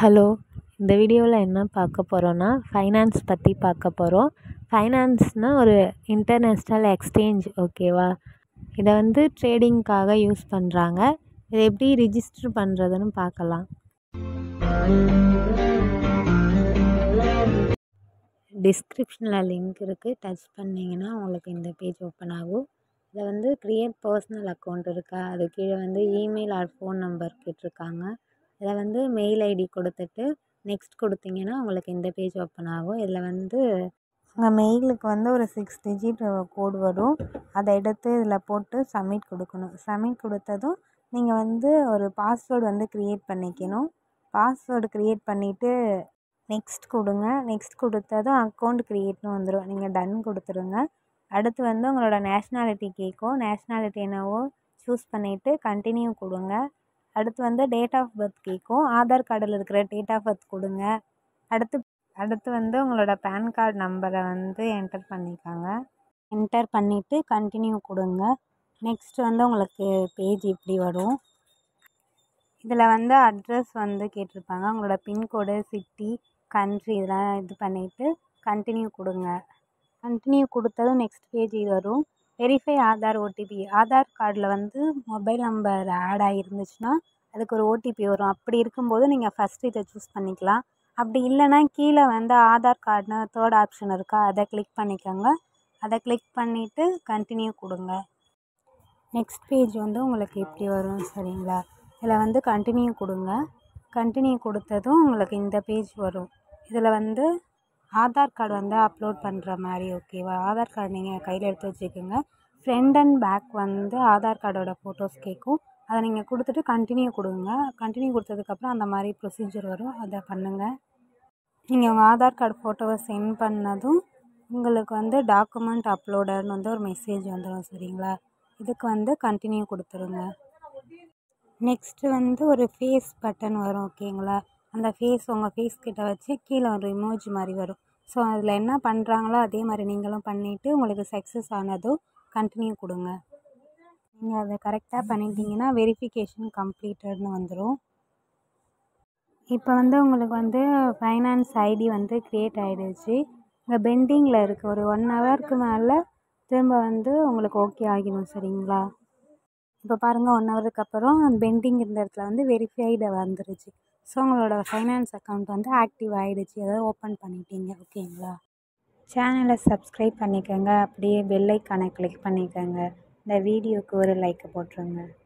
hello இந்த வீடியோவில் என்ன பார்க்க போகிறோன்னா ஃபைனான்ஸ் பற்றி பார்க்க போகிறோம் ஃபைனான்ஸ்னால் ஒரு இன்டர்நேஷ்னல் எக்ஸ்சேஞ்ச் ஓகேவா இதை வந்து ட்ரேடிங்க்காக யூஸ் பண்ணுறாங்க இதை எப்படி ரிஜிஸ்டர் பண்ணுறதுன்னு பார்க்கலாம் டிஸ்கிரிப்ஷனில் லிங்க் இருக்குது டச் பண்ணிங்கன்னா உங்களுக்கு இந்த பேஜ் ஓப்பன் ஆகும் இதில் வந்து க்ரியேட் பர்சனல் அக்கௌண்ட் இருக்கா அது கீழே வந்து இமெயில் ஆர் ஃபோன் நம்பர் கேட்டிருக்காங்க இதில் வந்து மெயில் ஐடி கொடுத்துட்டு நெக்ஸ்ட் கொடுத்தீங்கன்னா உங்களுக்கு இந்த பேஜ் ஓப்பன் ஆகும் இதில் வந்து உங்கள் மெயிலுக்கு வந்து ஒரு சிக்ஸ் டிஜிட் கோடு வரும் அதை எடுத்து இதில் போட்டு சப்மிட் கொடுக்கணும் சப்மிட் கொடுத்ததும் நீங்கள் வந்து ஒரு பாஸ்வேர்டு வந்து க்ரியேட் பண்ணிக்கணும் பாஸ்வேர்டு க்ரியேட் பண்ணிவிட்டு நெக்ஸ்ட் கொடுங்க நெக்ஸ்ட் கொடுத்ததும் அக்கௌண்ட் க்ரியேட்னு வந்துடும் நீங்கள் டன் கொடுத்துருங்க அடுத்து வந்து உங்களோட நேஷ்னாலிட்டி கேட்கும் நேஷ்னாலிட்டி என்னவோ சூஸ் பண்ணிவிட்டு கண்டினியூ கொடுங்க அடுத்து வந்து டேட் ஆஃப் பர்த் கேட்கும் ஆதார் கார்டில் இருக்கிற டேட் ஆஃப் பர்த் கொடுங்க அடுத்து அடுத்து வந்து உங்களோட பேன் கார்டு நம்பரை வந்து என்டர் பண்ணிக்கோங்க என்டர் பண்ணிவிட்டு கண்டினியூ கொடுங்க நெக்ஸ்ட் வந்து உங்களுக்கு பேஜ் இப்படி வரும் இதில் வந்து அட்ரஸ் வந்து கேட்டிருப்பாங்க உங்களோட பின்கோடு சிட்டி கண்ட்ரி இதெல்லாம் இது பண்ணிவிட்டு கண்டினியூ கொடுங்க கண்டினியூ கொடுத்ததும் நெக்ஸ்ட் பேஜ் இது வரும் வெரிஃபை ஆதார் ஓடிபி ஆதார் கார்டில் வந்து மொபைல் நம்பர் ஆட் ஆகிருந்துச்சுன்னா அதுக்கு ஒரு ஓடிபி வரும் அப்படி இருக்கும்போது நீங்கள் ஃபஸ்ட்டு இதை சூஸ் பண்ணிக்கலாம் அப்படி இல்லைன்னா கீழே வந்து ஆதார் கார்டுன்னு தேர்ட் ஆப்ஷன் இருக்கா அதை கிளிக் பண்ணிக்கோங்க அதை கிளிக் பண்ணிவிட்டு கண்டினியூ கொடுங்க நெக்ஸ்ட் பேஜ் வந்து உங்களுக்கு இப்படி வரும் சரிங்களா இதில் வந்து கண்டினியூ கொடுங்க கண்டினியூ கொடுத்ததும் உங்களுக்கு இந்த பேஜ் வரும் இதில் வந்து ஆதார் கார்டு வந்து அப்லோட் பண்ணுற மாதிரி ஓகேவா ஆதார் கார்டு நீங்கள் கையில் எடுத்து வச்சுக்கோங்க ஃப்ரண்ட் அண்ட் பேக் வந்து ஆதார் கார்டோட ஃபோட்டோஸ் கேட்கும் அதை நீங்கள் கொடுத்துட்டு கண்டினியூ கொடுங்க கண்டினியூ கொடுத்ததுக்கப்புறம் அந்த மாதிரி ப்ரொசீஜர் வரும் அதை பண்ணுங்கள் நீங்கள் உங்கள் ஆதார் கார்டு ஃபோட்டோவை சென்ட் பண்ணதும் உங்களுக்கு வந்து டாக்குமெண்ட் அப்லோடர்னு வந்து ஒரு மெசேஜ் வந்துடும் சரிங்களா இதுக்கு வந்து கண்டினியூ கொடுத்துருங்க நெக்ஸ்ட்டு வந்து ஒரு ஃபேஸ் பட்டன் வரும் ஓகேங்களா அந்த ஃபேஸ் உங்கள் ஃபேஸ் கிட்ட வச்சு கீழே ஒரு இமோஜி மாதிரி வரும் ஸோ அதில் என்ன பண்ணுறாங்களோ அதே மாதிரி நீங்களும் பண்ணிவிட்டு உங்களுக்கு சக்ஸஸ் ஆனதும் கண்டினியூ கொடுங்க நீங்கள் அதை கரெக்டாக பண்ணிட்டீங்கன்னா வெரிஃபிகேஷன் கம்ப்ளீட்டட்னு வந்துடும் இப்போ வந்து உங்களுக்கு வந்து ஃபைனான்ஸ் ஐடி வந்து க்ரியேட் ஆகிடுச்சு இங்கே பெண்டிங்கில் இருக்குது ஒரு ஒன் ஹவருக்கு மேலே திரும்ப வந்து உங்களுக்கு ஓகே ஆகிடும் சரிங்களா இப்போ பாருங்கள் ஒன் ஹவருக்கு அப்புறம் பெண்டிங் இருந்த இடத்துல வந்து வெரிஃபைடு வந்துருச்சு ஸோ உங்களோட ஃபைனான்ஸ் அக்கௌண்ட் வந்து ஆக்டிவ் ஆகிடுச்சு அதாவது ஓப்பன் பண்ணிட்டீங்க ஓகேங்களா சேனலை சப்ஸ்கிரைப் பண்ணிக்கோங்க அப்படியே பெல் ஐக்கானை கிளிக் பண்ணிக்கோங்க இந்த வீடியோவுக்கு ஒரு லைக் போட்டுருங்க